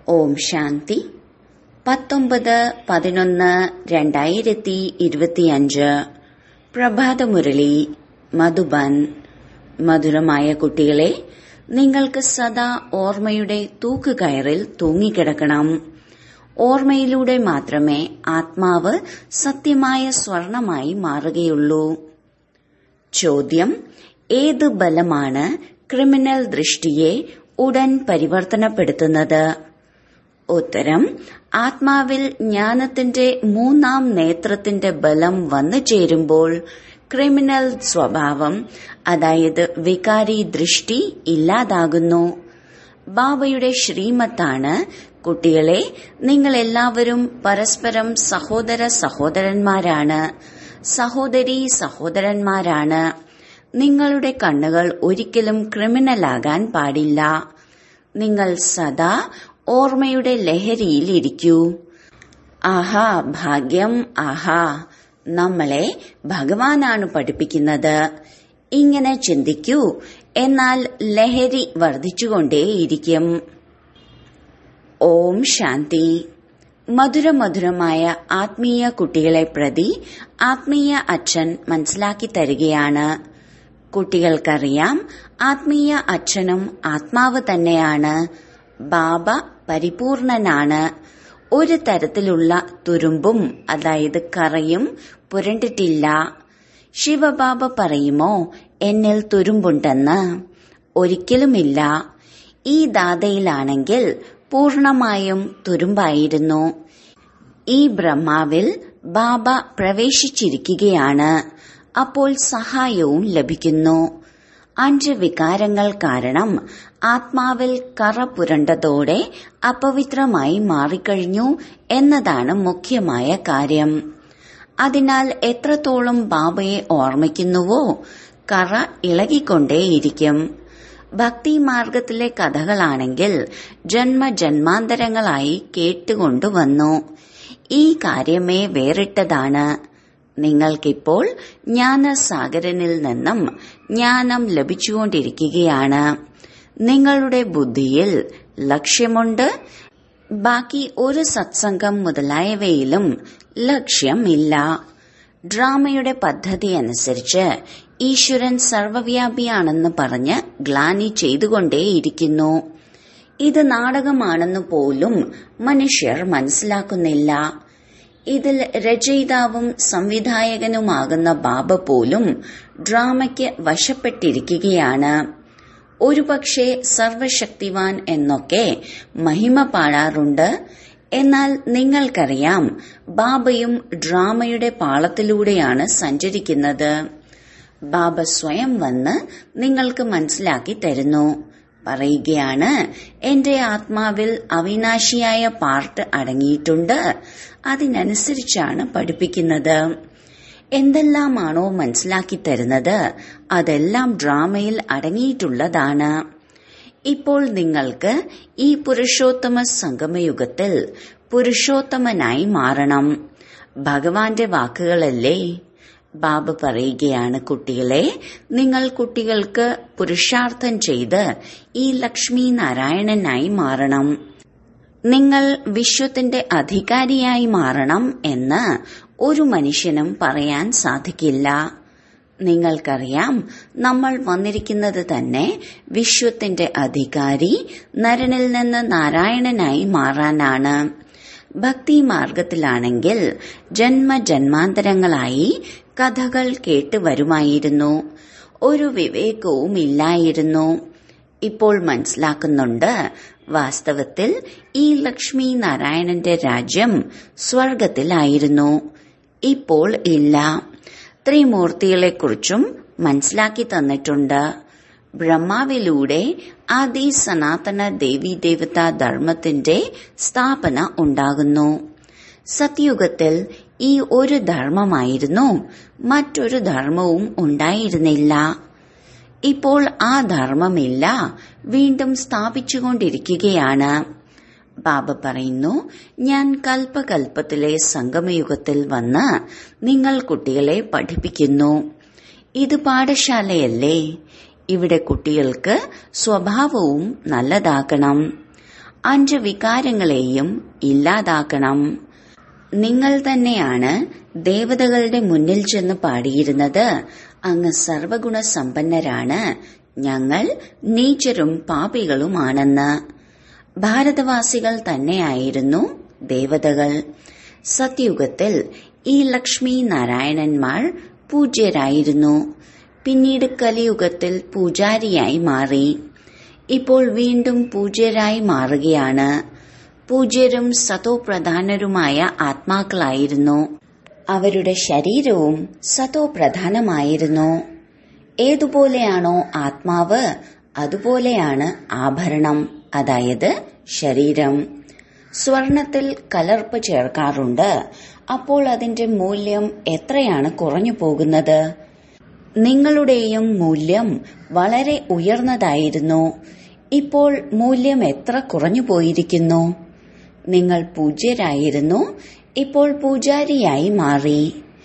ഓം ശാന്തി പത്തൊമ്പത് പതിനൊന്ന് രണ്ടായിരത്തി ഇരുപത്തിയഞ്ച് പ്രഭാതമുരളി മധുബൻ മധുരമായ കുട്ടികളെ നിങ്ങൾക്ക് സദാ ഓർമ്മയുടെ തൂക്കുകയറിൽ തൂങ്ങിക്കിടക്കണം ഓർമ്മയിലൂടെ മാത്രമേ ആത്മാവ് സത്യമായ സ്വർണമായി മാറുകയുള്ളൂ ചോദ്യം ഏത് ബലമാണ് ക്രിമിനൽ ദൃഷ്ടിയെ ഉടൻ പരിവർത്തനപ്പെടുത്തുന്നത് ഉത്തരം ആത്മാവിൽ ജ്ഞാനത്തിന്റെ മൂന്നാം നേത്രത്തിന്റെ ബലം വന്നു ചേരുമ്പോൾ ക്രിമിനൽ സ്വഭാവം അതായത് വികാരി ദൃഷ്ടി ഇല്ലാതാകുന്നു ബാബയുടെ ശ്രീമത്താണ് കുട്ടികളെ നിങ്ങൾ എല്ലാവരും പരസ്പരം സഹോദര സഹോദരന്മാരാണ് സഹോദരി സഹോദരന്മാരാണ് നിങ്ങളുടെ കണ്ണുകൾ ഒരിക്കലും ക്രിമിനലാകാൻ പാടില്ല നിങ്ങൾ സദാ ഓർമ്മയുടെ ലഹരിയിൽ ഇരിക്കൂ ആഹാ ഭാഗ്യം ആഹാ നമ്മളെ ഭഗവാനാണ് പഠിപ്പിക്കുന്നത് ഇങ്ങനെ ചിന്തിക്കൂ എന്നാൽ ലഹരി വർദ്ധിച്ചുകൊണ്ടേയിരിക്കും ഓം ശാന്തി മധുരമധുരമായ ആത്മീയ കുട്ടികളെ പ്രതി ആത്മീയ അച്ഛൻ മനസ്സിലാക്കി തരികയാണ് കുട്ടികൾക്കറിയാം ആത്മീയ അച്ഛനും ആത്മാവ് തന്നെയാണ് ബാബ പരിപൂർണനാണ് ഒരു തരത്തിലുള്ള തുരുമ്പും അതായത് കറയും പുരണ്ടിട്ടില്ല ശിവബാബ പറയുമോ എന്നിൽ തുരുമ്പുണ്ടെന്ന് ഒരിക്കലുമില്ല ഈ ദാതയിലാണെങ്കിൽ പൂർണമായും തുരുമ്പായിരുന്നു ഈ ബ്രഹ്മാവിൽ ബാബ പ്രവേശിച്ചിരിക്കുകയാണ് അപ്പോൾ സഹായവും ലഭിക്കുന്നു അഞ്ച് വികാരങ്ങൾ കാരണം ആത്മാവിൽ കറ പുരണ്ടതോടെ അപവിത്രമായി മാറിക്കഴിഞ്ഞു എന്നതാണ് മുഖ്യമായ കാര്യം അതിനാൽ എത്രത്തോളം ബാബയെ ഓർമ്മിക്കുന്നുവോ കറ ഇളകിക്കൊണ്ടേയിരിക്കും ഭക്തി മാർഗത്തിലെ കഥകളാണെങ്കിൽ ജന്മജന്മാന്തരങ്ങളായി കേട്ടുകൊണ്ടുവന്നു ഈ കാര്യമേ വേറിട്ടതാണ് നിങ്ങൾക്കിപ്പോൾ ജ്ഞാനസാഗരനിൽ നിന്നും ജ്ഞാനം ലഭിച്ചുകൊണ്ടിരിക്കുകയാണ് നിങ്ങളുടെ ബുദ്ധിയിൽ ലക്ഷ്യമുണ്ട് ബാക്കി ഒരു സത്സംഗം മുതലായവയിലും ലക്ഷ്യമില്ല ഡ്രാമയുടെ പദ്ധതി അനുസരിച്ച് ഈശ്വരൻ സർവവ്യാപിയാണെന്ന് പറഞ്ഞ് ഗ്ലാനി ചെയ്തുകൊണ്ടേയിരിക്കുന്നു ഇത് നാടകമാണെന്ന് പോലും മനുഷ്യർ മനസ്സിലാക്കുന്നില്ല ഇതിൽ രചയിതാവും സംവിധായകനുമാകുന്ന ബാബ പോലും ഡ്രാമയ്ക്ക് വശപ്പെട്ടിരിക്കുകയാണ് ഒരുപക്ഷെ സർവശക്തിവാൻ എന്നൊക്കെ മഹിമ പാടാറുണ്ട് എന്നാൽ നിങ്ങൾക്കറിയാം ബാബയും ഡ്രാമയുടെ പാളത്തിലൂടെയാണ് സഞ്ചരിക്കുന്നത് ബാബ സ്വയം വന്ന് നിങ്ങൾക്ക് മനസ്സിലാക്കി തരുന്നു പറയുകയാണ് എന്റെ ആത്മാവിൽ അവിനാശിയായ പാർട്ട് അടങ്ങിയിട്ടുണ്ട് അതിനനുസരിച്ചാണ് പഠിപ്പിക്കുന്നത് എന്തെല്ലാമാണോ മനസ്സിലാക്കി തരുന്നത് അതെല്ലാം ഡ്രാമയിൽ അടങ്ങിയിട്ടുള്ളതാണ് ഇപ്പോൾ നിങ്ങൾക്ക് ഈ പുരുഷോത്തമ സംഗമയുഗത്തിൽ പുരുഷോത്തമനായി മാറണം ഭഗവാന്റെ വാക്കുകളല്ലേ ബാബ പറയുകയാണ് കുട്ടികളെ നിങ്ങൾ കുട്ടികൾക്ക് പുരുഷാർത്ഥം ചെയ്ത് ഈ ലക്ഷ്മി നാരായണനായി മാറണം നിങ്ങൾ വിശ്വത്തിന്റെ അധികാരിയായി മാറണം എന്ന് ഒരു മനുഷ്യനും പറയാൻ സാധിക്കില്ല നിങ്ങൾക്കറിയാം നമ്മൾ വന്നിരിക്കുന്നത് തന്നെ വിശ്വത്തിന്റെ അധികാരി നരനിൽ നിന്ന് നാരായണനായി മാറാനാണ് ഭക്തി മാർഗത്തിലാണെങ്കിൽ ജന്മജന്മാന്തരങ്ങളായി കഥകൾ കേട്ട് വരുമായിരുന്നു ഒരു വിവേകവും ഇല്ലായിരുന്നു ഇപ്പോൾ മനസ്സിലാക്കുന്നുണ്ട് വാസ്തവത്തിൽ ഈ ലക്ഷ്മി നാരായണന്റെ രാജ്യം സ്വർഗത്തിലായിരുന്നു ഇപ്പോൾ ഇല്ല ത്രിമൂർത്തികളെക്കുറിച്ചും മനസ്സിലാക്കി തന്നിട്ടുണ്ട് ബ്രഹ്മാവിലൂടെ ആദി സനാതന ദേവി ദേവതാ ധർമ്മത്തിന്റെ സ്ഥാപന ഉണ്ടാകുന്നു സത്യുഗത്തിൽ ഈ ഒരു ധർമ്മമായിരുന്നു മറ്റൊരു ധർമ്മവും ഉണ്ടായിരുന്നില്ല ഇപ്പോൾ ആ ധർമ്മമില്ല വീണ്ടും സ്ഥാപിച്ചുകൊണ്ടിരിക്കുകയാണ് ബാബ പറയുന്നു ഞാൻ കൽപ്പകൽപ്പത്തിലെ സംഗമയുഗത്തിൽ വന്ന് നിങ്ങൾ കുട്ടികളെ പഠിപ്പിക്കുന്നു ഇത് പാഠശാലയല്ലേ ഇവിടെ കുട്ടികൾക്ക് സ്വഭാവവും നല്ലതാക്കണം അഞ്ച് വികാരങ്ങളെയും ഇല്ലാതാക്കണം നിങ്ങൾ തന്നെയാണ് ദേവതകളുടെ മുന്നിൽ ചെന്ന് പാടിയിരുന്നത് അങ്ങ് സർവഗുണ സമ്പന്നരാണ് ഞങ്ങൾ നീചരും പാപികളുമാണെന്ന് ഭാരതവാസികൾ തന്നെയായിരുന്നു ദേവതകൾ സത്യുഗത്തിൽ ഈ ലക്ഷ്മി നാരായണന്മാർ പൂജ്യരായിരുന്നു പിന്നീട് കലിയുഗത്തിൽ പൂജാരിയായി മാറി ഇപ്പോൾ വീണ്ടും പൂജ്യരായി മാറുകയാണ് പൂജ്യരും സതോപ്രധാനരുമായ ആത്മാക്കളായിരുന്നു അവരുടെ ശരീരവും സതോപ്രധാനമായിരുന്നു ഏതുപോലെയാണോ ആത്മാവ് അതുപോലെയാണ് ആഭരണം അതായത് ശരീരം സ്വർണത്തിൽ കലർപ്പ് ചേർക്കാറുണ്ട് അപ്പോൾ അതിന്റെ മൂല്യം എത്രയാണ് കുറഞ്ഞു പോകുന്നത് നിങ്ങളുടെയും മൂല്യം വളരെ ഉയർന്നതായിരുന്നു ഇപ്പോൾ മൂല്യം എത്ര കുറഞ്ഞു പോയിരിക്കുന്നു നിങ്ങൾ പൂജ്യരായിരുന്നു ഇപ്പോൾ പൂജാരിയായി മാറി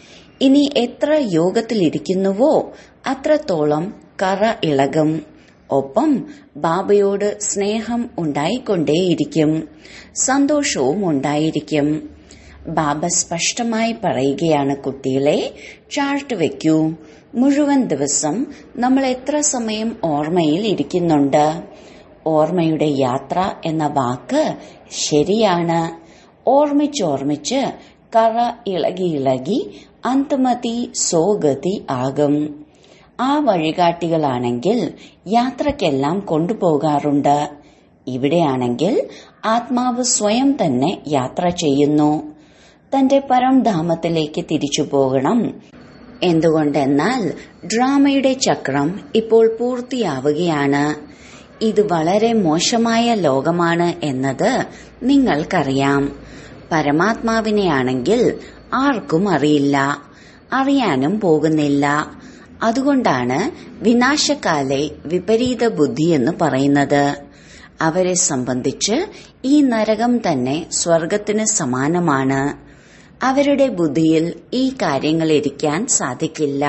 ഇനി എത്ര യോഗത്തിലിരിക്കുന്നുവോ അത്രത്തോളം കറ ഇളകും ഒപ്പം ബാബയോട് സ്നേഹം ഉണ്ടായിക്കൊണ്ടേയിരിക്കും സന്തോഷവും ഉണ്ടായിരിക്കും ബാബ സ്പഷ്ടമായി പറയുകയാണ് കുട്ടികളെ ചാർട്ട് വെക്കൂ മുഴുവൻ ദിവസം നമ്മൾ എത്ര സമയം ഓർമ്മയിൽ ഇരിക്കുന്നുണ്ട് ഓർമ്മയുടെ യാത്ര എന്ന വാക്ക് ശരിയാണ് ഓർമ്മിച്ചോർമ്മിച്ച് കറ ഇളകി ഇളകി അന്തമതി സോഗതി ആകും ആ വഴികാട്ടികളാണെങ്കിൽ യാത്രക്കെല്ലാം കൊണ്ടുപോകാറുണ്ട് ഇവിടെയാണെങ്കിൽ ആത്മാവ് സ്വയം തന്നെ യാത്ര ചെയ്യുന്നു തന്റെ പരംധാമത്തിലേക്ക് തിരിച്ചു പോകണം എന്തുകൊണ്ടെന്നാൽ ഡ്രാമയുടെ ചക്രം ഇപ്പോൾ പൂർത്തിയാവുകയാണ് ഇത് വളരെ മോശമായ ലോകമാണ് എന്നത് നിങ്ങൾക്കറിയാം പരമാത്മാവിനെയാണെങ്കിൽ ആർക്കും അറിയില്ല അറിയാനും പോകുന്നില്ല അതുകൊണ്ടാണ് വിനാശകാലെ വിപരീത ബുദ്ധി എന്ന് പറയുന്നത് അവരെ സംബന്ധിച്ച് ഈ നരകം തന്നെ സ്വർഗത്തിന് സമാനമാണ് അവരുടെ ബുദ്ധിയിൽ ഈ കാര്യങ്ങൾ ഇരിക്കാൻ സാധിക്കില്ല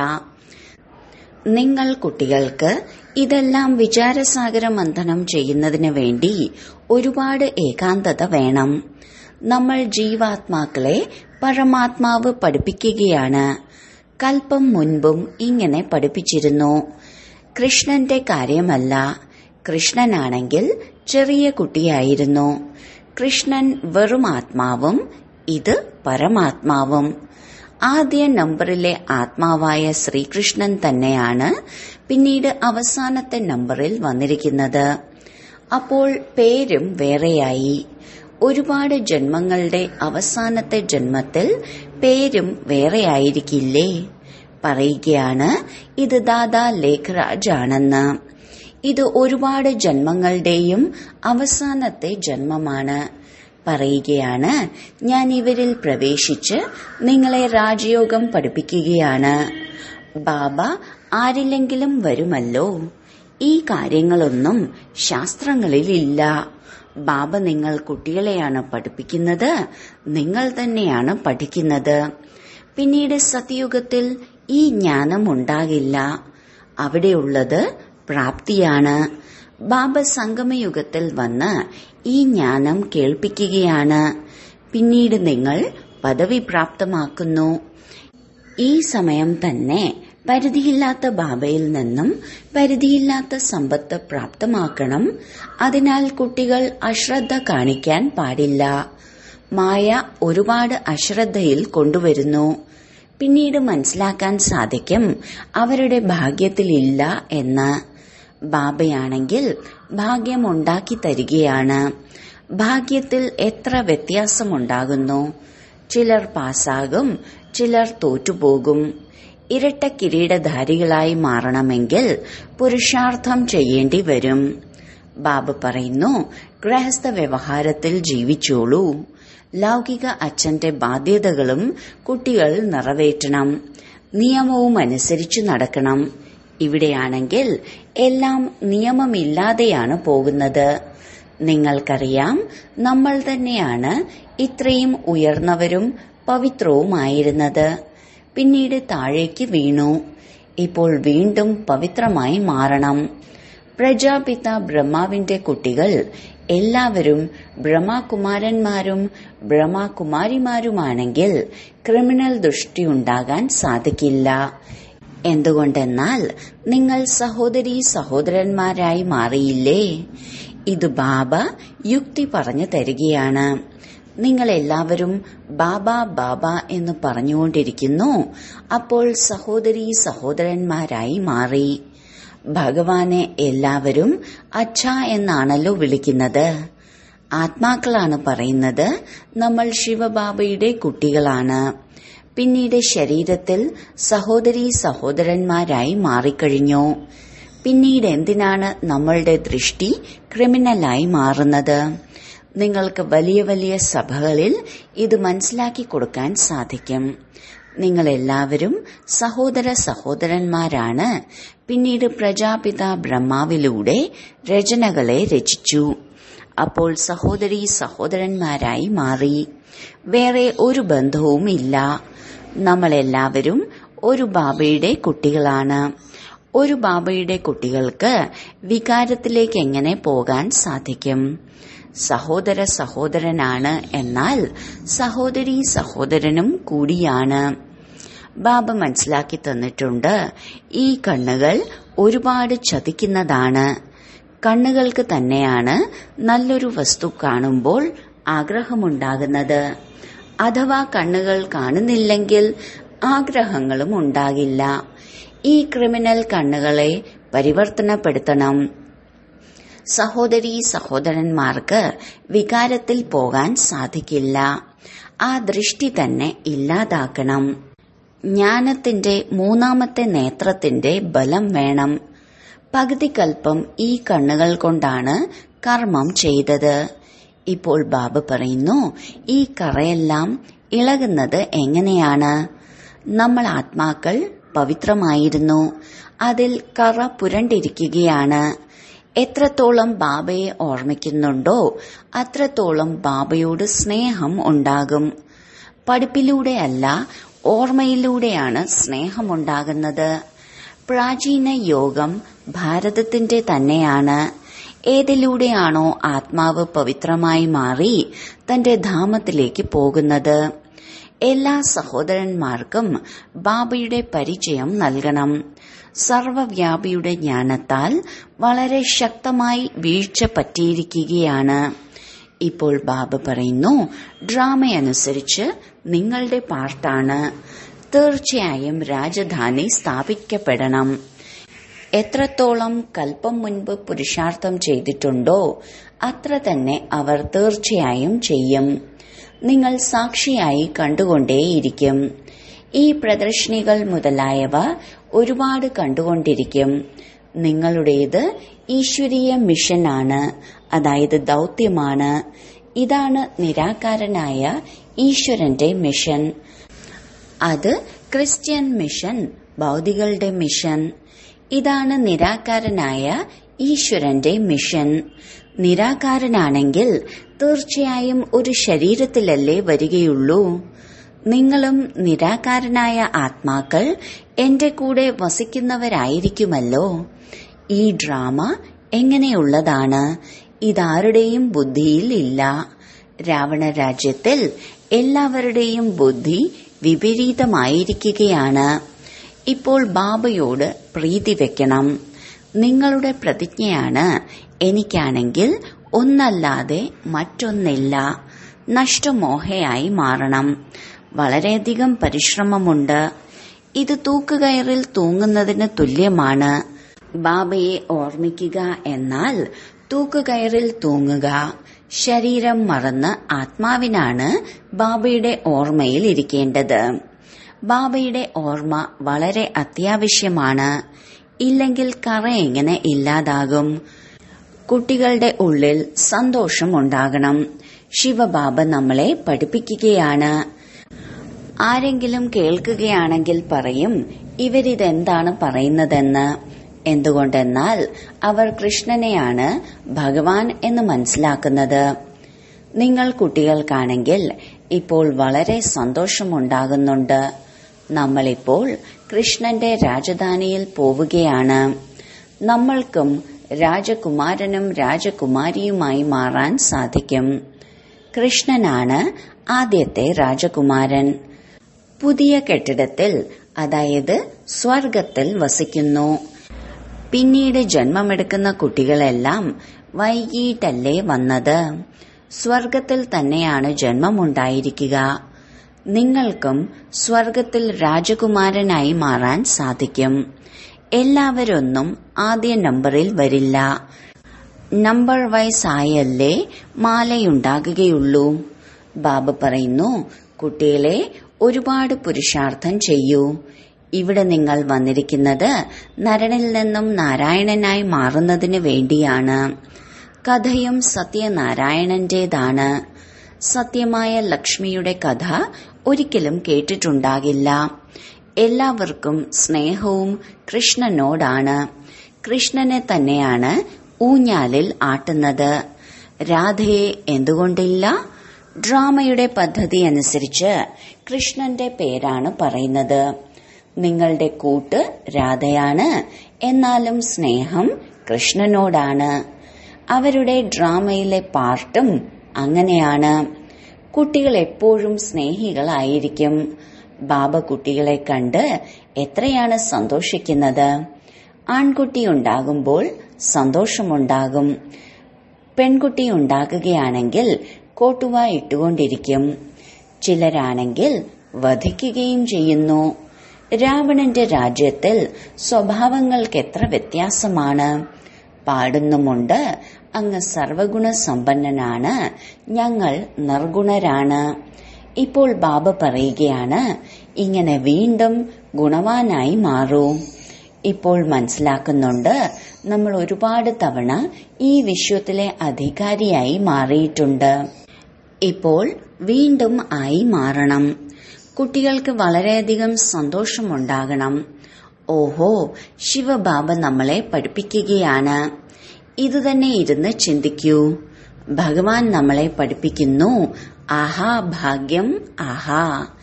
നിങ്ങൾ കുട്ടികൾക്ക് ഇതെല്ലാം വിചാരസാഗര മന്ഥനം ചെയ്യുന്നതിന് വേണ്ടി ഒരുപാട് ഏകാന്തത വേണം നമ്മൾ ജീവാത്മാക്കളെ പരമാത്മാവ് പഠിപ്പിക്കുകയാണ് കൽപ്പം മുൻപും ഇങ്ങനെ പഠിപ്പിച്ചിരുന്നു കൃഷ്ണന്റെ കാര്യമല്ല കൃഷ്ണനാണെങ്കിൽ ചെറിയ കുട്ടിയായിരുന്നു കൃഷ്ണൻ വെറും ആത്മാവും ഇത് പരമാത്മാവും ആദ്യ നമ്പറിലെ ആത്മാവായ ശ്രീകൃഷ്ണൻ തന്നെയാണ് പിന്നീട് അവസാനത്തെ നമ്പറിൽ വന്നിരിക്കുന്നത് അപ്പോൾ പേരും വേറെയായി ഒരുപാട് ജന്മങ്ങളുടെ അവസാനത്തെ ജന്മത്തിൽ പേരും വേറെയായിരിക്കില്ലേ പറയുകയാണ് ഇത് ദാദാ ലേഖരാജ് ആണെന്ന് ഇത് ഒരുപാട് ജന്മങ്ങളുടെയും അവസാനത്തെ ജന്മമാണ് പറയുകയാണ് ഞാൻ ഇവരിൽ പ്രവേശിച്ച് നിങ്ങളെ രാജയോഗം പഠിപ്പിക്കുകയാണ് ബാബ ആരില്ലെങ്കിലും വരുമല്ലോ ഈ കാര്യങ്ങളൊന്നും ശാസ്ത്രങ്ങളിലില്ല ബാബ നിങ്ങൾ കുട്ടികളെയാണ് പഠിപ്പിക്കുന്നത് നിങ്ങൾ തന്നെയാണ് പഠിക്കുന്നത് പിന്നീട് സത്യയുഗത്തിൽ ഈ ജ്ഞാനം ഉണ്ടാകില്ല അവിടെയുള്ളത് പ്രാപ്തിയാണ് ബാബ സംഗമയുഗത്തിൽ വന്ന് ഈ ജ്ഞാനം കേൾപ്പിക്കുകയാണ് പിന്നീട് നിങ്ങൾ പദവി പ്രാപ്തമാക്കുന്നു ഈ സമയം തന്നെ പരിധിയില്ലാത്ത ബാബയിൽ നിന്നും പരിധിയില്ലാത്ത സമ്പത്ത് പ്രാപ്തമാക്കണം അതിനാൽ കുട്ടികൾ അശ്രദ്ധ കാണിക്കാൻ പാടില്ല മായ ഒരുപാട് അശ്രദ്ധയിൽ കൊണ്ടുവരുന്നു പിന്നീട് മനസ്സിലാക്കാൻ സാധിക്കും അവരുടെ ഭാഗ്യത്തിലില്ല എന്ന് ബാബയാണെങ്കിൽ ഭാഗ്യമുണ്ടാക്കി തരികയാണ് ഭാഗ്യത്തിൽ എത്ര വ്യത്യാസമുണ്ടാകുന്നു ചിലർ പാസ്സാകും ചിലർ തോറ്റുപോകും ഇരട്ട കിരീടധാരികളായി മാറണമെങ്കിൽ പുരുഷാർത്ഥം ചെയ്യേണ്ടി വരും ബാബ പറയുന്നു ഗൃഹസ്ഥ വ്യവഹാരത്തിൽ ജീവിച്ചോളൂ ലൗകിക അച്ഛന്റെ ബാധ്യതകളും കുട്ടികൾ നിറവേറ്റണം നിയമവും അനുസരിച്ചു നടക്കണം ഇവിടെയാണെങ്കിൽ എല്ലാം നിയമമില്ലാതെയാണ് പോകുന്നത് നിങ്ങൾക്കറിയാം നമ്മൾ തന്നെയാണ് ഇത്രയും ഉയർന്നവരും പവിത്രവുമായിരുന്നത് പിന്നീട് താഴേക്ക് വീണു ഇപ്പോൾ വീണ്ടും പവിത്രമായി മാറണം പ്രജാപിത ബ്രഹ്മാവിന്റെ കുട്ടികൾ എല്ലാവരും ബ്രഹ്മകുമാരന്മാരും ബ്രഹ്മകുമാരിമാരുമാണെങ്കിൽ ക്രിമിനൽ ദൃഷ്ടി ഉണ്ടാകാൻ സാധിക്കില്ല എന്തുകൊണ്ടെന്നാൽ നിങ്ങൾ സഹോദരി സഹോദരന്മാരായി മാറിയില്ലേ ഇത് ബാബ യുക്തി പറഞ്ഞു തരികയാണ് നിങ്ങൾ എല്ലാവരും ബാബ ബാബ എന്ന് പറഞ്ഞുകൊണ്ടിരിക്കുന്നു അപ്പോൾ സഹോദരി സഹോദരന്മാരായി മാറി ഭഗവാനെ എല്ലാവരും അച്ഛ എന്നാണല്ലോ വിളിക്കുന്നത് ആത്മാക്കളാണ് പറയുന്നത് നമ്മൾ ശിവബാബയുടെ കുട്ടികളാണ് പിന്നീട് ശരീരത്തിൽ സഹോദരി സഹോദരന്മാരായി മാറിക്കഴിഞ്ഞു പിന്നീട് എന്തിനാണ് നമ്മളുടെ ദൃഷ്ടി ക്രിമിനലായി മാറുന്നത് നിങ്ങൾക്ക് വലിയ വലിയ സഭകളിൽ ഇത് മനസ്സിലാക്കി കൊടുക്കാൻ സാധിക്കും നിങ്ങൾ എല്ലാവരും സഹോദര സഹോദരന്മാരാണ് പിന്നീട് പ്രജാപിത ബ്രഹ്മാവിലൂടെ രചനകളെ രചിച്ചു അപ്പോൾ സഹോദരി സഹോദരന്മാരായി മാറി വേറെ ഒരു ബന്ധവും ഇല്ല നമ്മളെല്ലാവരും ഒരു ബാബയുടെ കുട്ടികളാണ് ഒരു ബാബയുടെ കുട്ടികൾക്ക് വികാരത്തിലേക്ക് എങ്ങനെ പോകാൻ സാധിക്കും സഹോദര സഹോദരനാണ് എന്നാൽ സഹോദരി സഹോദരനും കൂടിയാണ് ബാബ മനസ്സിലാക്കി തന്നിട്ടുണ്ട് ഈ കണ്ണുകൾ ഒരുപാട് ചതിക്കുന്നതാണ് കണ്ണുകൾക്ക് തന്നെയാണ് നല്ലൊരു വസ്തു കാണുമ്പോൾ ആഗ്രഹമുണ്ടാകുന്നത് അഥവാ കണ്ണുകൾ കാണുന്നില്ലെങ്കിൽ ആഗ്രഹങ്ങളും ഉണ്ടാകില്ല ഈ ക്രിമിനൽ കണ്ണുകളെ പരിവർത്തനപ്പെടുത്തണം സഹോദരി സഹോദരന്മാർക്ക് വികാരത്തിൽ പോകാൻ സാധിക്കില്ല ആ ദൃഷ്ടി തന്നെ ഇല്ലാതാക്കണം ജ്ഞാനത്തിന്റെ മൂന്നാമത്തെ നേത്രത്തിന്റെ ബലം വേണം പകുതി കൽപ്പം ഈ കണ്ണുകൾ കൊണ്ടാണ് കർമ്മം ചെയ്തത് ഇപ്പോൾ ബാബ പറയുന്നു ഈ കറയെല്ലാം ഇളകുന്നത് എങ്ങനെയാണ് നമ്മൾ ആത്മാക്കൾ പവിത്രമായിരുന്നു അതിൽ കറ പുരണ്ടിരിക്കുകയാണ് എത്രത്തോളം ബാബയെ ഓർമ്മിക്കുന്നുണ്ടോ അത്രത്തോളം ബാബയോട് സ്നേഹം ഉണ്ടാകും പഠിപ്പിലൂടെയല്ല ഓർമ്മയിലൂടെയാണ് സ്നേഹമുണ്ടാകുന്നത് പ്രാചീന യോഗം ഭാരതത്തിന്റെ തന്നെയാണ് ഏതിലൂടെയാണോ ആത്മാവ് പവിത്രമായി മാറി തന്റെ ധാമത്തിലേക്ക് പോകുന്നത് എല്ലാ സഹോദരന്മാർക്കും ബാബയുടെ പരിചയം നൽകണം സർവവ്യാപിയുടെ ജ്ഞാനത്താൽ വളരെ ശക്തമായി വീഴ്ച പറ്റിയിരിക്കുകയാണ് ഇപ്പോൾ ബാബ പറയുന്നു ഡ്രാമയനുസരിച്ച് നിങ്ങളുടെ പാർട്ടാണ് തീർച്ചയായും രാജധാനി സ്ഥാപിക്കപ്പെടണം എത്രത്തോളം കൽപ്പം മുൻപ് പുരുഷാർത്ഥം ചെയ്തിട്ടുണ്ടോ അത്ര തന്നെ അവർ തീർച്ചയായും ചെയ്യും നിങ്ങൾ സാക്ഷിയായി കണ്ടുകൊണ്ടേയിരിക്കും ഈ പ്രദർശനികൾ മുതലായവ ഒരുപാട് കണ്ടുകൊണ്ടിരിക്കും നിങ്ങളുടേത് ഈശ്വരീയ മിഷനാണ് അതായത് ദൗത്യമാണ് ഇതാണ് നിരാകാരനായ ഈശ്വരന്റെ മിഷൻ അത് ക്രിസ്ത്യൻ മിഷൻ ഭൗതികളുടെ മിഷൻ ഇതാണ് നിരാകാരനായ ഈശ്വരന്റെ മിഷൻ നിരാകാരനാണെങ്കിൽ തീർച്ചയായും ഒരു ശരീരത്തിലല്ലേ വരികയുള്ളൂ നിങ്ങളും നിരാകാരനായ ആത്മാക്കൾ എന്റെ കൂടെ വസിക്കുന്നവരായിരിക്കുമല്ലോ ഈ ഡ്രാമ എങ്ങനെയുള്ളതാണ് ഇതാരുടെയും ബുദ്ധിയിൽ ഇല്ല രാവണ രാജ്യത്തിൽ എല്ലാവരുടെയും ബുദ്ധി വിപരീതമായിരിക്കുകയാണ് ഇപ്പോൾ ബാബയോട് പ്രീതി വെക്കണം നിങ്ങളുടെ പ്രതിജ്ഞയാണ് എനിക്കാണെങ്കിൽ ഒന്നല്ലാതെ മറ്റൊന്നില്ല നഷ്ടമോഹയായി മാറണം വളരെയധികം പരിശ്രമമുണ്ട് ഇത് തൂക്കുകയറിൽ തൂങ്ങുന്നതിന് തുല്യമാണ് ബാബയെ ഓർമ്മിക്കുക എന്നാൽ തൂക്കുകയറിൽ തൂങ്ങുക ശരീരം മറന്ന് ആത്മാവിനാണ് ബാബയുടെ ഓർമ്മയിൽ ഇരിക്കേണ്ടത് ബാബയുടെ ഓർമ്മ വളരെ അത്യാവശ്യമാണ് ഇല്ലെങ്കിൽ കറ എങ്ങനെ ഇല്ലാതാകും കുട്ടികളുടെ ഉള്ളിൽ സന്തോഷമുണ്ടാകണം ശിവബാബ നമ്മളെ പഠിപ്പിക്കുകയാണ് ആരെങ്കിലും കേൾക്കുകയാണെങ്കിൽ പറയും ഇവരിതെന്താണ് പറയുന്നതെന്ന് എന്തുകൊണ്ടെന്നാൽ അവർ കൃഷ്ണനെയാണ് ഭഗവാൻ എന്ന് മനസ്സിലാക്കുന്നത് നിങ്ങൾ കുട്ടികൾക്കാണെങ്കിൽ ഇപ്പോൾ വളരെ സന്തോഷമുണ്ടാകുന്നുണ്ട് നമ്മളിപ്പോൾ കൃഷ്ണന്റെ രാജധാനിയിൽ പോവുകയാണ് നമ്മൾക്കും രാജകുമാരനും രാജകുമാരിയുമായി മാറാൻ സാധിക്കും കൃഷ്ണനാണ് ആദ്യത്തെ രാജകുമാരൻ പുതിയ കെട്ടിടത്തിൽ അതായത് സ്വർഗത്തിൽ വസിക്കുന്നു പിന്നീട് ജന്മമെടുക്കുന്ന കുട്ടികളെല്ലാം വൈകിട്ടല്ലേ വന്നത് സ്വർഗത്തിൽ തന്നെയാണ് ജന്മമുണ്ടായിരിക്കുക നിങ്ങൾക്കും സ്വർഗത്തിൽ രാജകുമാരനായി മാറാൻ സാധിക്കും എല്ലാവരൊന്നും ആദ്യ നമ്പറിൽ വരില്ല നമ്പർ വൈസ് ആയല്ലേ മാലയുണ്ടാകുകയുള്ളൂ ബാബ പറയുന്നു കുട്ടികളെ ഒരുപാട് പുരുഷാർത്ഥം ചെയ്യൂ ഇവിടെ നിങ്ങൾ വന്നിരിക്കുന്നത് നരനിൽ നിന്നും നാരായണനായി മാറുന്നതിന് വേണ്ടിയാണ് കഥയും സത്യനാരായണന്റേതാണ് സത്യമായ ലക്ഷ്മിയുടെ കഥ ഒരിക്കലും കേട്ടിട്ടുണ്ടാകില്ല എല്ലാവർക്കും സ്നേഹവും കൃഷ്ണനോടാണ് കൃഷ്ണനെ തന്നെയാണ് ഊഞ്ഞാലിൽ ആട്ടുന്നത് രാധയെ എന്തുകൊണ്ടില്ല ഡ്രാമയുടെ പദ്ധതി അനുസരിച്ച് കൃഷ്ണന്റെ പേരാണ് പറയുന്നത് നിങ്ങളുടെ കൂട്ട് രാധയാണ് എന്നാലും സ്നേഹം കൃഷ്ണനോടാണ് അവരുടെ ഡ്രാമയിലെ പാർട്ടും അങ്ങനെയാണ് കുട്ടികൾ എപ്പോഴും സ്നേഹികളായിരിക്കും ബാബ കുട്ടികളെ കണ്ട് എത്രയാണ് സന്തോഷിക്കുന്നത് ആൺകുട്ടി ഉണ്ടാകുമ്പോൾ സന്തോഷമുണ്ടാകും പെൺകുട്ടി ഉണ്ടാകുകയാണെങ്കിൽ കോട്ടുവ ഇട്ടുകൊണ്ടിരിക്കും ചിലരാണെങ്കിൽ വധിക്കുകയും ചെയ്യുന്നു രാവണന്റെ രാജ്യത്തിൽ സ്വഭാവങ്ങൾക്ക് എത്ര വ്യത്യാസമാണ് പാടുന്നുമുണ്ട് അങ്ങ് സർവഗുണ സമ്പന്നനാണ് ഞങ്ങൾ നിർഗുണരാണ് ഇപ്പോൾ ബാബ പറയുകയാണ് ഇങ്ങനെ വീണ്ടും ഗുണവാനായി മാറൂ ഇപ്പോൾ മനസ്സിലാക്കുന്നുണ്ട് നമ്മൾ ഒരുപാട് തവണ ഈ വിശ്വത്തിലെ അധികാരിയായി മാറിയിട്ടുണ്ട് ഇപ്പോൾ വീണ്ടും ആയി മാറണം കുട്ടികൾക്ക് വളരെയധികം സന്തോഷമുണ്ടാകണം ഓഹോ ശിവബാബ നമ്മളെ പഠിപ്പിക്കുകയാണ് ഇതുതന്നെ ഇരുന്ന് ചിന്തിക്കൂ ഭഗവാൻ നമ്മളെ പഠിപ്പിക്കുന്നു ആഹാ ഭാഗ്യം ആഹാ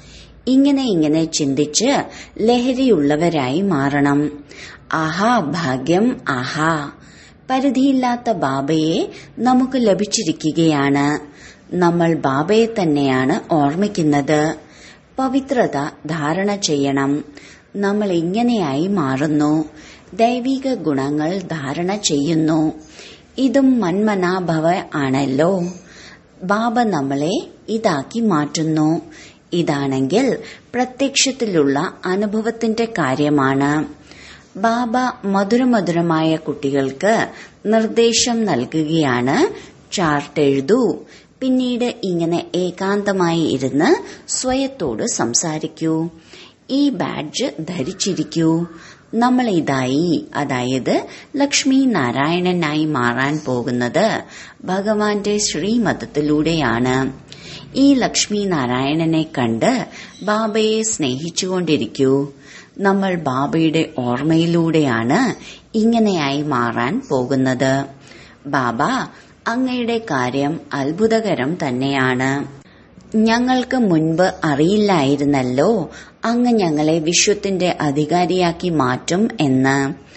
ഇങ്ങനെ ഇങ്ങനെ ചിന്തിച്ച് ലഹരിയുള്ളവരായി മാറണം ആഹാ ഭാഗ്യം ആഹാ പരിധിയില്ലാത്ത ബാബയെ നമുക്ക് ലഭിച്ചിരിക്കുകയാണ് നമ്മൾ ബാബയെ തന്നെയാണ് ഓർമ്മിക്കുന്നത് പവിത്രത ധാരണ ചെയ്യണം നമ്മൾ ഇങ്ങനെയായി മാറുന്നു ദൈവിക ഗുണങ്ങൾ ധാരണ ചെയ്യുന്നു ഇതും മന്മനാഭവ ആണല്ലോ ബാബ നമ്മളെ ഇതാക്കി മാറ്റുന്നു ഇതാണെങ്കിൽ പ്രത്യക്ഷത്തിലുള്ള അനുഭവത്തിന്റെ കാര്യമാണ് ബാബ മധുരമധുരമായ കുട്ടികൾക്ക് നിർദ്ദേശം നൽകുകയാണ് ചാർട്ട് എഴുതൂ പിന്നീട് ഇങ്ങനെ ഏകാന്തമായി ഇരുന്ന് സ്വയത്തോട് സംസാരിക്കൂ ഈ ബാഡ്ജ് ധരിച്ചിരിക്കൂ നമ്മൾ ഇതായി അതായത് ലക്ഷ്മി നാരായണനായി മാറാൻ പോകുന്നത് ഭഗവാന്റെ ശ്രീമതത്തിലൂടെയാണ് ഈ ലക്ഷ്മി നാരായണനെ കണ്ട് ബാബയെ സ്നേഹിച്ചുകൊണ്ടിരിക്കൂ നമ്മൾ ബാബയുടെ ഓർമ്മയിലൂടെയാണ് ഇങ്ങനെയായി മാറാൻ പോകുന്നത് ബാബ അങ്ങയുടെ കാര്യം അത്ഭുതകരം തന്നെയാണ് ഞങ്ങൾക്ക് മുൻപ് അറിയില്ലായിരുന്നല്ലോ അങ്ങ് ഞങ്ങളെ വിശ്വത്തിന്റെ അധികാരിയാക്കി മാറ്റും എന്ന്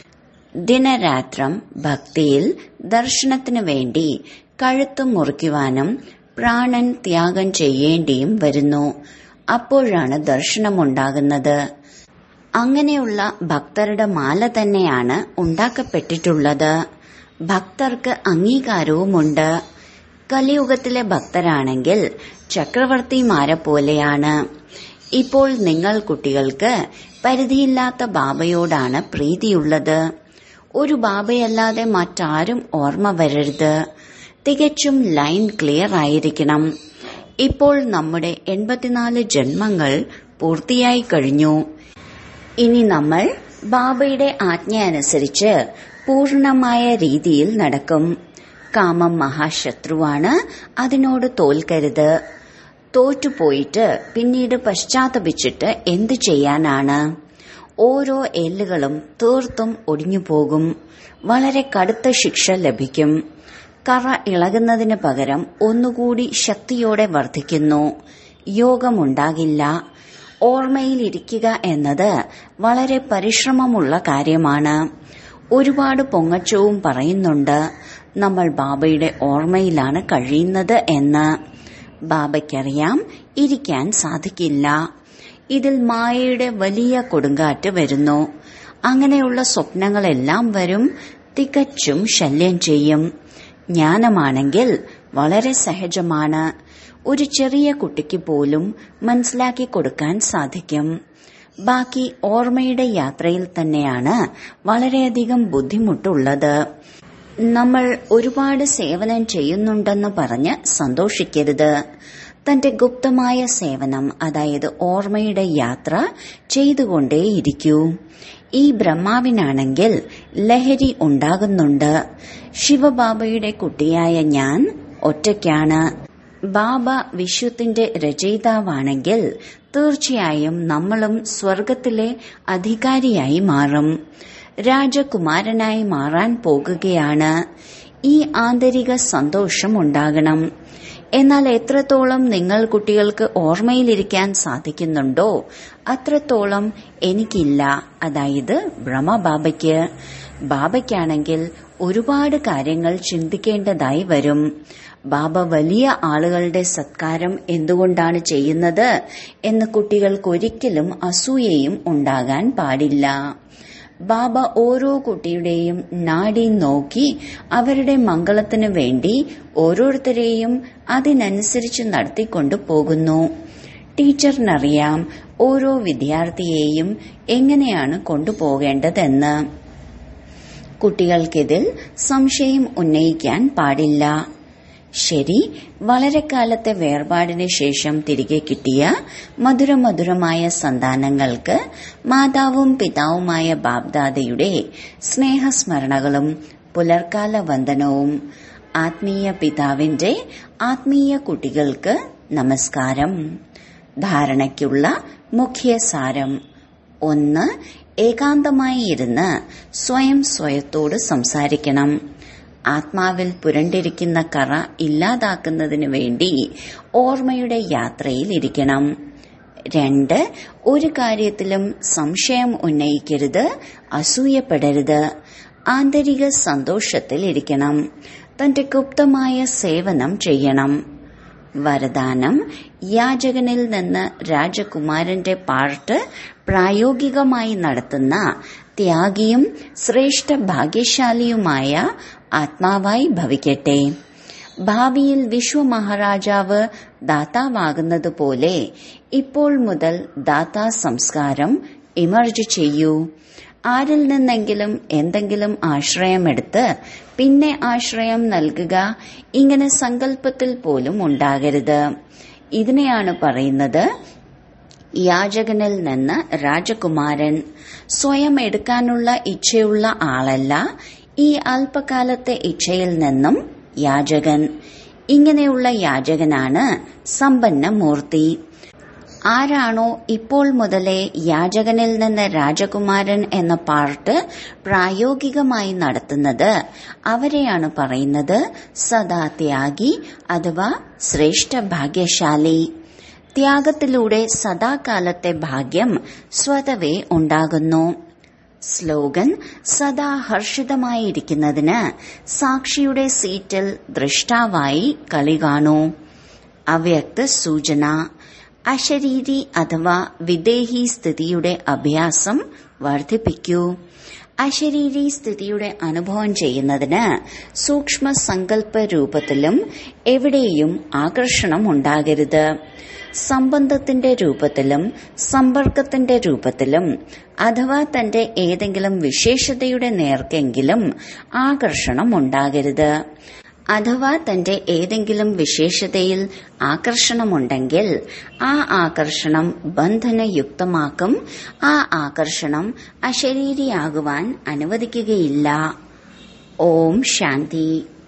ദിനരാത്രം ഭക്തിയിൽ ദർശനത്തിനു വേണ്ടി കഴുത്ത് മുറിക്കുവാനും പ്രാണൻ ത്യാഗം ചെയ്യേണ്ടിയും വരുന്നു അപ്പോഴാണ് ദർശനമുണ്ടാകുന്നത് അങ്ങനെയുള്ള ഭക്തരുടെ മാല തന്നെയാണ് ഉണ്ടാക്കപ്പെട്ടിട്ടുള്ളത് ഭക്തർക്ക് അംഗീകാരവുമുണ്ട് കലിയുഗത്തിലെ ഭക്തരാണെങ്കിൽ ചക്രവർത്തിമാരെ പോലെയാണ് ഇപ്പോൾ നിങ്ങൾ കുട്ടികൾക്ക് പരിധിയില്ലാത്ത ബാബയോടാണ് പ്രീതിയുള്ളത് ഒരു ബാബയല്ലാതെ മറ്റാരും ഓർമ്മ വരരുത് തികച്ചും ലൈൻ ക്ലിയർ ആയിരിക്കണം ഇപ്പോൾ നമ്മുടെ എൺപത്തിനാല് ജന്മങ്ങൾ പൂർത്തിയായി കഴിഞ്ഞു ഇനി നമ്മൾ ബാബയുടെ ആജ്ഞ അനുസരിച്ച് പൂർണമായ രീതിയിൽ നടക്കും കാമം മഹാശത്രുവാണ് അതിനോട് തോൽക്കരുത് തോറ്റുപോയിട്ട് പിന്നീട് പശ്ചാത്തപിച്ചിട്ട് എന്തു ചെയ്യാനാണ് ഓരോ എല്ലുകളും തീർത്തും ഒടിഞ്ഞുപോകും വളരെ കടുത്ത ശിക്ഷ ലഭിക്കും കറ ഇളകുന്നതിന് പകരം ഒന്നുകൂടി ശക്തിയോടെ വർദ്ധിക്കുന്നു യോഗമുണ്ടാകില്ല ഓർമ്മയിലിരിക്കുക എന്നത് വളരെ പരിശ്രമമുള്ള കാര്യമാണ് ഒരുപാട് പൊങ്ങച്ചവും പറയുന്നുണ്ട് നമ്മൾ ബാബയുടെ ഓർമ്മയിലാണ് കഴിയുന്നത് എന്ന് ബാബയ്ക്കറിയാം ഇരിക്കാൻ സാധിക്കില്ല ഇതിൽ മായയുടെ വലിയ കൊടുങ്കാറ്റ് വരുന്നു അങ്ങനെയുള്ള സ്വപ്നങ്ങളെല്ലാം വരും തികച്ചും ശല്യം ചെയ്യും ജ്ഞാനമാണെങ്കിൽ വളരെ സഹജമാണ് ഒരു ചെറിയ കുട്ടിക്ക് പോലും മനസ്സിലാക്കി കൊടുക്കാൻ സാധിക്കും ബാക്കി ഓർമ്മയുടെ യാത്രയിൽ തന്നെയാണ് വളരെയധികം ബുദ്ധിമുട്ടുള്ളത് നമ്മൾ ഒരുപാട് സേവനം ചെയ്യുന്നുണ്ടെന്ന് പറഞ്ഞ് സന്തോഷിക്കരുത് തന്റെ ഗുപ്തമായ സേവനം അതായത് ഓർമ്മയുടെ യാത്ര ചെയ്തുകൊണ്ടേയിരിക്കൂ ഈ ബ്രഹ്മാവിനാണെങ്കിൽ ലഹരി ഉണ്ടാകുന്നുണ്ട് ശിവബാബയുടെ കുട്ടിയായ ഞാൻ ഒറ്റയ്ക്കാണ് ബാബ വിശ്വത്തിന്റെ രചയിതാവാണെങ്കിൽ തീർച്ചയായും നമ്മളും സ്വർഗത്തിലെ അധികാരിയായി മാറും രാജകുമാരനായി മാറാൻ പോകുകയാണ് ഈ ആന്തരിക സന്തോഷം ഉണ്ടാകണം എന്നാൽ എത്രത്തോളം നിങ്ങൾ കുട്ടികൾക്ക് ഓർമ്മയിലിരിക്കാൻ സാധിക്കുന്നുണ്ടോ അത്രത്തോളം എനിക്കില്ല അതായത് ബ്രഹ്മബാബയ്ക്ക് ബാബയ്ക്കാണെങ്കിൽ ഒരുപാട് കാര്യങ്ങൾ ചിന്തിക്കേണ്ടതായി വരും ബാബ വലിയ ആളുകളുടെ സത്കാരം എന്തുകൊണ്ടാണ് ചെയ്യുന്നത് എന്ന് കുട്ടികൾക്കൊരിക്കലും അസൂയയും ഉണ്ടാകാൻ പാടില്ല ബാബ ഓരോ കുട്ടിയുടെയും നാടി നോക്കി അവരുടെ മംഗളത്തിനു വേണ്ടി ഓരോരുത്തരെയും അതിനനുസരിച്ച് നടത്തിക്കൊണ്ടു പോകുന്നു ടീച്ചറിനറിയാം ഓരോ വിദ്യാർത്ഥിയെയും എങ്ങനെയാണ് കൊണ്ടുപോകേണ്ടതെന്ന് കുട്ടികൾക്കിതിൽ സംശയം ഉന്നയിക്കാൻ പാടില്ല ശരി വളരെ കാലത്തെ വേർപാടിന് ശേഷം തിരികെ കിട്ടിയ മധുരമധുരമായ സന്താനങ്ങൾക്ക് മാതാവും പിതാവുമായ ബാബ്ദാദയുടെ സ്നേഹസ്മരണകളും പുലർക്കാല വന്ദനവും ആത്മീയ പിതാവിന്റെ ആത്മീയ കുട്ടികൾക്ക് നമസ്കാരം ധാരണയ്ക്കുള്ള മുഖ്യ സാരം ഒന്ന് ഏകാന്തമായി ഇരുന്ന് സ്വയം സ്വയത്തോട് സംസാരിക്കണം ആത്മാവിൽ പുരണ്ടിരിക്കുന്ന കറ ഇല്ലാതാക്കുന്നതിനു വേണ്ടി ഓർമ്മയുടെ യാത്രയിൽ ഇരിക്കണം രണ്ട് ഒരു കാര്യത്തിലും സംശയം ഉന്നയിക്കരുത് അസൂയപ്പെടരുത് ആന്തരിക സന്തോഷത്തിൽ ഇരിക്കണം തന്റെ ഗുപ്തമായ സേവനം ചെയ്യണം വരദാനം യാചകനിൽ നിന്ന് രാജകുമാരന്റെ പാർട്ട് പ്രായോഗികമായി നടത്തുന്ന ത്യാഗിയും ശ്രേഷ്ഠ ഭാഗ്യശാലിയുമായ ആത്മാവായി ഭവിക്കട്ടെ ഭാവിയിൽ വിശ്വമഹാരാജാവ് ദാതാവാകുന്നതുപോലെ ഇപ്പോൾ മുതൽ ദാതാ സംസ്കാരം ഇമർജ് ചെയ്യൂ ആരിൽ നിന്നെങ്കിലും എന്തെങ്കിലും ആശ്രയമെടുത്ത് പിന്നെ ആശ്രയം നൽകുക ഇങ്ങനെ സങ്കല്പത്തിൽ പോലും ഉണ്ടാകരുത് ഇതിനെയാണ് പറയുന്നത് യാചകനിൽ നിന്ന് രാജകുമാരൻ സ്വയം എടുക്കാനുള്ള ഇച്ഛയുള്ള ആളല്ല ഈ അല്പകാലത്തെ ഇച്ഛയിൽ നിന്നും യാചകൻ ഇങ്ങനെയുള്ള യാചകനാണ് സമ്പന്നമൂർത്തി ആരാണോ ഇപ്പോൾ മുതലേ യാചകനിൽ നിന്ന് രാജകുമാരൻ എന്ന പാർട്ട് പ്രായോഗികമായി നടത്തുന്നത് അവരെയാണ് പറയുന്നത് സദാ ത്യാഗി അഥവാ ശ്രേഷ്ഠ ഭാഗ്യശാലി ത്യാഗത്തിലൂടെ സദാകാലത്തെ ഭാഗ്യം സ്വതവേ ഉണ്ടാകുന്നു സ്ലോഗൻ സദാ ഹർഷിതമായിരിക്കുന്നതിന് സാക്ഷിയുടെ സീറ്റിൽ ദൃഷ്ടാവായി കളി കാണൂ അവ്യക്ത സൂചന അശരീരി അഥവാ വിദേഹി സ്ഥിതിയുടെ അഭ്യാസം വർദ്ധിപ്പിക്കൂ അശരീരി സ്ഥിതിയുടെ അനുഭവം ചെയ്യുന്നതിന് സൂക്ഷ്മ സങ്കല്പ രൂപത്തിലും എവിടെയും ആകർഷണം ഉണ്ടാകരുത് സംബന്ധത്തിന്റെ രൂപത്തിലും സമ്പർക്കത്തിന്റെ രൂപത്തിലും അഥവാ തന്റെ ഏതെങ്കിലും വിശേഷതയുടെ നേർക്കെങ്കിലും ആകർഷണം ഉണ്ടാകരുത് അഥവാ തന്റെ ഏതെങ്കിലും വിശേഷതയിൽ ആകർഷണമുണ്ടെങ്കിൽ ആ ആകർഷണം ബന്ധനയുക്തമാക്കും ആ ആകർഷണം അശരീരിയാകുവാൻ അനുവദിക്കുകയില്ല ഓം ശാന്തി